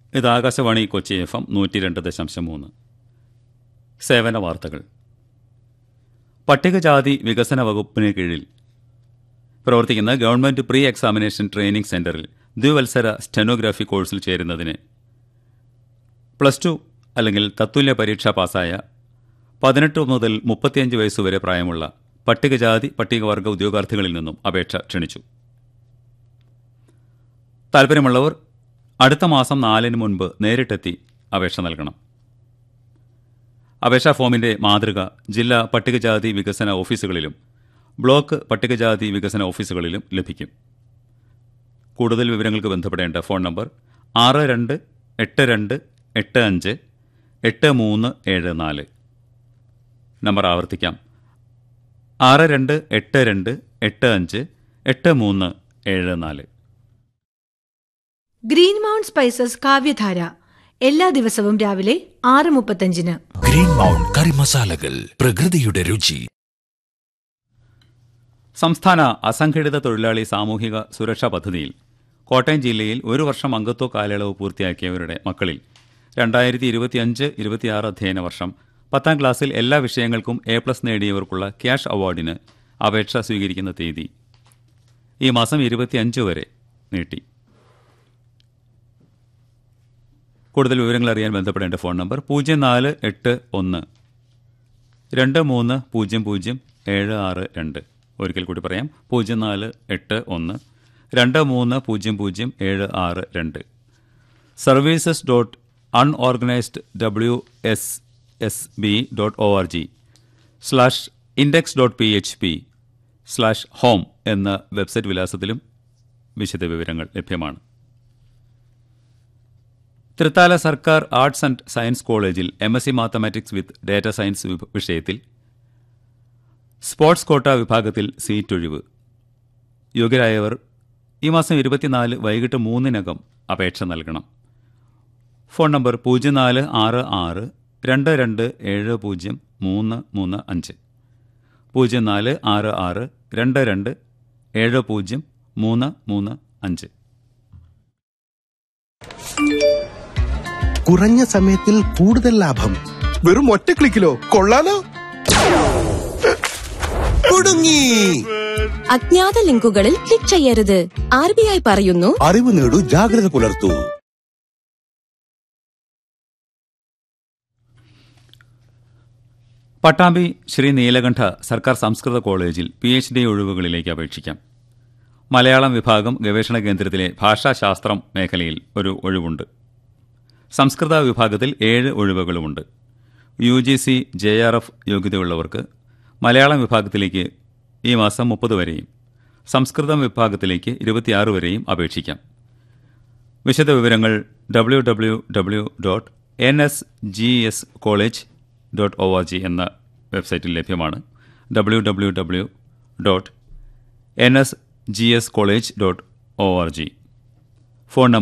ഇത് Akashvani Kochi F M നൂറ്റി രണ്ട് ദശാംശം മൂന്ന് സേവന വാർത്തകൾ പട്ടികജാതി വികസന വകുപ്പിന് കീഴിൽ പ്രവർത്തിക്കുന്ന ഗവൺമെന്റ് പ്രീ എക്സാമിനേഷൻ ട്രെയിനിംഗ് സെന്ററിൽ ദ്വിവത്സര സ്റ്റെനോഗ്രാഫി കോഴ്സിൽ ചേരുന്നതിന് പ്ലസ് ടു അല്ലെങ്കിൽ തത്തുല്യ പരീക്ഷ പാസ്സായ പതിനെട്ട് മുതൽ മുപ്പത്തിയഞ്ച് വയസ്സുവരെ പ്രായമുള്ള പട്ടികജാതി പട്ടികവർഗ ഉദ്യോഗാർത്ഥികളിൽ നിന്നും അപേക്ഷ ക്ഷണിച്ചു താൽപ്പര്യമുള്ളവർ അടുത്ത മാസം നാലിന് മുൻപ് നേരിട്ടെത്തി അപേക്ഷ നൽകണം അപേക്ഷാ ഫോമിന്റെ മാതൃക ജില്ലാ പട്ടികജാതി വികസന ഓഫീസുകളിലും ബ്ലോക്ക് പട്ടികജാതി വികസന ഓഫീസുകളിലും ലഭിക്കും കൂടുതൽ വിവരങ്ങൾക്ക് ബന്ധപ്പെടേണ്ട ഫോൺ നമ്പർ ആറ് രണ്ട് എട്ട് രണ്ട് എട്ട് അഞ്ച് എട്ട് മൂന്ന് ഏഴ് നാല് നമ്പർ ആവർത്തിക്കാം ആറ് രണ്ട് എട്ട് രണ്ട് എട്ട് അഞ്ച് എട്ട് മൂന്ന് ഏഴ് നാല് ഗ്രീൻ മൗണ്ട് സ്പൈസസ് കാവ്യധാര എല്ലാ ദിവസവും രാവിലെ ആറ് മുപ്പത്തഞ്ചിന് ഗ്രീൻ മൗണ്ട് കറി മസാലകൾ പ്രകൃതിയുടെ രുചി സംസ്ഥാന അസംഘടിത തൊഴിലാളി സാമൂഹിക സുരക്ഷാ പദ്ധതിയിൽ കോട്ടയം ജില്ലയിൽ ഒരു വർഷം അംഗത്വ കാലയളവ് പൂർത്തിയാക്കിയവരുടെ മക്കളിൽ രണ്ടായിരത്തി ഇരുപത്തിയഞ്ച് ഇരുപത്തിയാറ് അധ്യയന വർഷം പത്താം ക്ലാസ്സിൽ എല്ലാ വിഷയങ്ങൾക്കും എ പ്ലസ് നേടിയവർക്കുള്ള ക്യാഷ് അവാർഡിന് അപേക്ഷ സ്വീകരിക്കുന്ന തീയതി ഈ മാസം ഇരുപത്തിയഞ്ച് വരെ നീട്ടി കൂടുതൽ വിവരങ്ങൾ അറിയാൻ ബന്ധപ്പെടേണ്ട ഫോൺ നമ്പർ പൂജ്യം നാല് എട്ട് ഒന്ന് രണ്ട് മൂന്ന് പൂജ്യം പൂജ്യം ഏഴ് ആറ് രണ്ട് ഒരിക്കൽ കൂടി പറയാം പൂജ്യം നാല് എട്ട് ഒന്ന് രണ്ട് മൂന്ന് പൂജ്യം പൂജ്യം ഏഴ് ആറ് രണ്ട് services dot unorganised W S S B dot O R G slash index dot P H P slash home എന്ന വെബ്സൈറ്റ് വിലാസത്തിലും വിശദവിവരങ്ങൾ ലഭ്യമാണ് തൃത്താല സർക്കാർ ആർട്സ് ആൻഡ് സയൻസ് കോളേജിൽ M S C mathematics with data science വിഭ- വിഷയത്തിൽ സ്പോർട്സ് കോട്ട വിഭാഗത്തിൽ സീറ്റ് ഒഴിവ് യോഗ്യരായവർ ഈ മാസം ഇരുപത്തിനാല് വൈകിട്ട് മൂന്നിനകം അപേക്ഷ നൽകണം ഫോൺ നമ്പർ പൂജ്യം നാല് ആറ് ആറ് രണ്ട് രണ്ട് ഏഴ് പൂജ്യം മൂന്ന് മൂന്ന് അഞ്ച് പൂജ്യം നാല് ആറ് ആറ് രണ്ട് രണ്ട് ഏഴ് പൂജ്യം മൂന്ന് മൂന്ന് അഞ്ച് കുറഞ്ഞ സമയത്തിൽ കൂടുതൽ ലാഭം വെറും ഒറ്റ ക്ലിക്കിലോ കൊള്ളാലോ കുടുങ്ങി അജ്ഞാത ലിങ്കുകളിൽ ക്ലിക്ക് ചെയ്യരുത് ആർ ബി ഐ പറയുന്നു അറിവ് നേടൂ ജാഗ്രത പുലർത്തൂ പട്ടാമ്പി ശ്രീ നീലകണ്ഠ സർക്കാർ സംസ്കൃത കോളേജിൽ പി എച്ച് ഡി ഒഴിവുകളിലേക്ക് അപേക്ഷിക്കാം മലയാളം വിഭാഗം ഗവേഷണ കേന്ദ്രത്തിലെ ഭാഷാശാസ്ത്രം മേഖലയിൽ ഒരു ഒഴിവുണ്ട് സംസ്കൃത വിഭാഗത്തിൽ ഏഴ് ഒഴിവുകളുമുണ്ട് U G C J R F യോഗ്യതയുള്ളവർക്ക് മലയാളം വിഭാഗത്തിലേക്ക് ഈ മാസം മുപ്പത് വരെയും സംസ്കൃതം വിഭാഗത്തിലേക്ക് ഇരുപത്തിയാറ് വരെയും അപേക്ഷിക്കാം വിശദവിവരങ്ങൾ W W W dot N S G S college dot O R G എന്ന വെബ്സൈറ്റിൽ ലഭ്യമാണ് W W W dot N S G S college dot O R G phone number